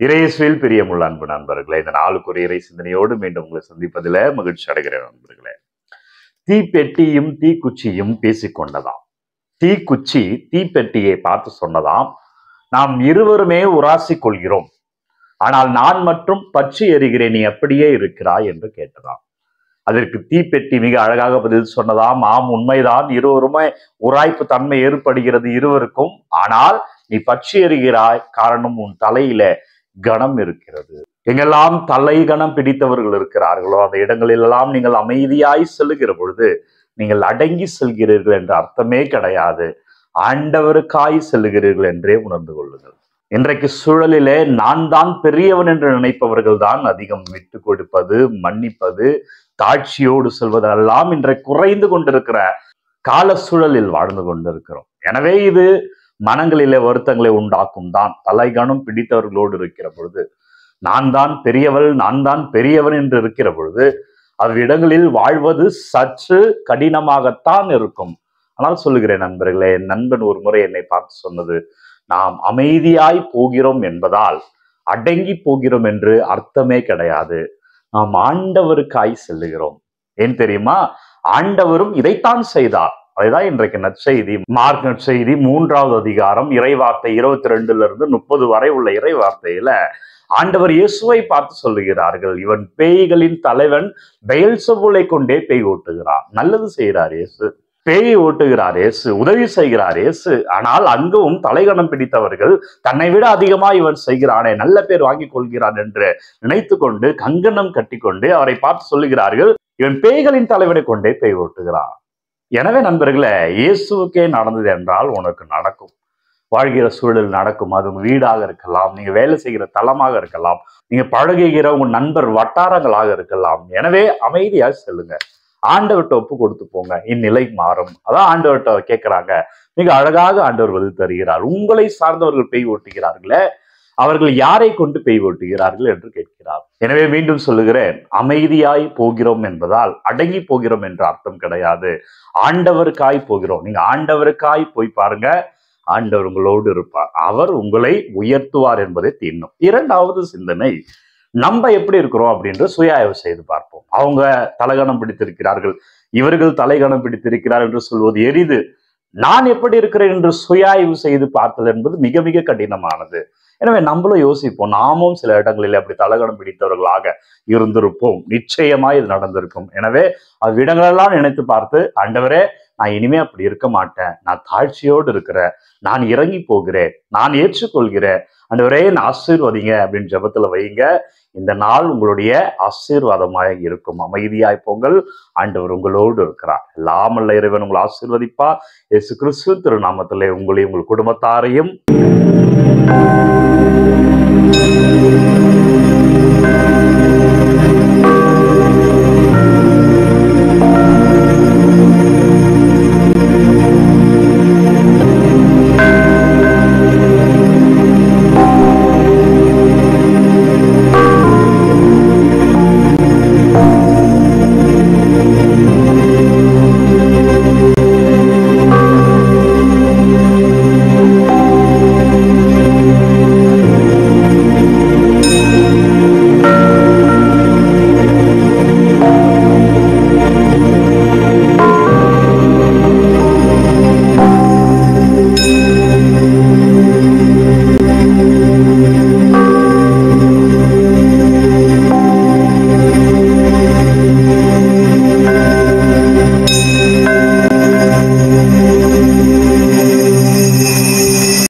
இறையேசுவில் பிரியமுள்ள அன்பு நண்பர்களே இந்த நாளுக்குரிய இறை சிந்தனையோடு மீண்டும் உங்களை சந்திப்பதில் மகிழ்ச்சி அடைகிறேன் நண்பர்களே தீப்பெட்டியும் தீக்குச்சியும் பேசிக்கொண்டதாம் தீக்குச்சி தீப்பெட்டியை பார்த்து சொன்னதாம் நாம் இருவருமே உராசிக் கொள்கிறோம் ஆனால் நான் மட்டும் பற்றி எறிகிறேன் நீ அப்படியே இருக்கிறாய் என்று கேட்டதாம் அதற்கு தீப்பெட்டி மிக அழகாக பதில் சொன்னதாம் ஆம் உண்மைதான் இருவருமே உராய்ப்பு தன்மை ஏற்படுகிறது இருவருக்கும் ஆனால் நீ பற்றி எறிகிறாய் காரணம் உன் தலையில கணம் இருக்கிறது எங்கெல்லாம் தலை கணம் பிடித்தவர்கள் இருக்கிறார்களோ அந்த இடங்களிலெல்லாம் நீங்கள் அமைதியாய் செல்லுகிற பொழுது நீங்கள் அடங்கி செல்கிறீர்கள் என்ற அர்த்தமே கிடையாது ஆண்டவருக்காய் செல்லுகிறீர்கள் என்றே உணர்ந்து கொள்ளுங்கள் இன்றைக்கு சூழலிலே நான் தான் பெரியவன் என்று நினைப்பவர்கள் தான் அதிகம் விட்டு கொடுப்பது மன்னிப்பது தாட்சியோடு செல்வதெல்லாம் இன்றைக்கு குறைந்து கொண்டிருக்கிற கால சூழலில் வாழ்ந்து கொண்டிருக்கிறோம் எனவே இது மனங்களிலே வருத்தங்களை உண்டாக்கும் தான் தலைகணம் பிடித்தவர்களோடு இருக்கிற பொழுது நான் தான் பெரியவள் நான் தான் பெரியவன் என்று இருக்கிற பொழுது அவ்விடங்களில் வாழ்வது சற்று கடினமாகத்தான் இருக்கும் ஆனால் சொல்லுகிறேன் நண்பர்களே என் நண்பன் ஒரு முறை என்னை பார்த்து சொன்னது நாம் அமைதியாய் போகிறோம் என்பதால் அடங்கி போகிறோம் என்று அர்த்தமே கிடையாது நாம் ஆண்டவருக்காய் செல்லுகிறோம் ஏன் தெரியுமா ஆண்டவரும் இதைத்தான் செய்தார் அதுதான் இன்றைக்கு நற்செய்தி மார்க் நற்செய்தி மூன்றாவது அதிகாரம் இறைவார்த்தை இருபத்தி ரெண்டுல இருந்து முப்பது வரை உள்ள இறைவார்த்தையில ஆண்டவர் இயேசுவை பார்த்து சொல்லுகிறார்கள் இவன் பேய்களின் தலைவன் பெயல்சபுலை கொண்டே பேய் ஓட்டுகிறான் நல்லது செய்கிறார் இயேசு பேயை ஓட்டுகிறார் இயேசு உதவி செய்கிறார் இயேசு ஆனால் அங்கும் தலைகணம் பிடித்தவர்கள் தன்னை விட அதிகமா இவன் செய்கிறானே நல்ல பேர் வாங்கி கொள்கிறான் என்று நினைத்து கொண்டு கங்கணம் கட்டிக்கொண்டு அவரை பார்த்து சொல்லுகிறார்கள் இவன் பேய்களின் தலைவனை கொண்டே பேய் ஓட்டுகிறான் எனவே நண்பர்களே இயேசுவுக்கே நடந்தது என்றால் உனக்கு நடக்கும் வாழ்கிற சூழல் நடக்கும் அது உங்க வீடாக இருக்கலாம் நீங்க வேலை செய்கிற தளமாக இருக்கலாம் நீங்க பழகுகிற உங்க நண்பர் வட்டாரங்களாக இருக்கலாம் எனவே அமைதியா செல்லுங்க ஆண்டவர்கிட்ட ஒப்பு கொடுத்து போங்க இந்நிலை மாறும் அதான் ஆண்டவர்கிட்ட கேட்கிறாங்க மிக அழகாக ஆண்டவர் பதில் தருகிறார் உங்களை சார்ந்தவர்கள் பெய் ஓட்டுகிறார்களே அவர்கள் யாரை கொண்டு பெய் ஓட்டுகிறார்கள் என்று கேட்கிறார் எனவே மீண்டும் சொல்லுகிறேன் அமைதியாய் போகிறோம் என்பதால் அடங்கி போகிறோம் என்ற அர்த்தம் கிடையாது ஆண்டவருக்காய் போகிறோம் நீங்க ஆண்டவருக்காய் போய் பாருங்க ஆண்டவர் உங்களோடு இருப்பார் அவர் உங்களை உயர்த்துவார் என்பதை தின்னும் இரண்டாவது சிந்தனை நம்ம எப்படி இருக்கிறோம் அப்படின்ற சுய ஆய்வு செய்து பார்ப்போம் அவங்க தலைகணம் பிடித்திருக்கிறார்கள் இவர்கள் தலைகணம் பிடித்திருக்கிறார் என்று சொல்வது எரிது நான் எப்படி இருக்கிறேன் என்று சுய ஆய்வு செய்து பார்த்தல் என்பது மிக மிக கடினமானது எனவே நம்மளும் யோசிப்போம் நாமும் சில இடங்களில் அப்படி தலகணம் பிடித்தவர்களாக இருந்திருப்போம் நிச்சயமா இது நடந்திருக்கும் எனவே அவ்விடங்களெல்லாம் நினைத்து பார்த்து ஆண்டவரே நான் இனிமே அப்படி இருக்க மாட்டேன் நான் தாழ்ச்சியோடு இருக்கிறேன் நான் இறங்கி போகிறேன் நான் ஏற்றுக்கொள்கிறேன் ஆண்டவரே நான் ஆசீர்வதிங்க அப்படின்னு ஜெபத்துல வைங்க இந்த நாள் உங்களுடைய ஆசீர்வாதமாய் இருக்கும் அமைதியாய் பொங்கல் ஆண்டவர் உங்களோடு இருக்கிறார் எல்லாமல்ல இறைவன் உங்களை ஆசீர்வதிப்பா இயேசு கிறிஸ்து திருநாமத்திலே உங்களையும் உங்கள் குடும்பத்தாரையும்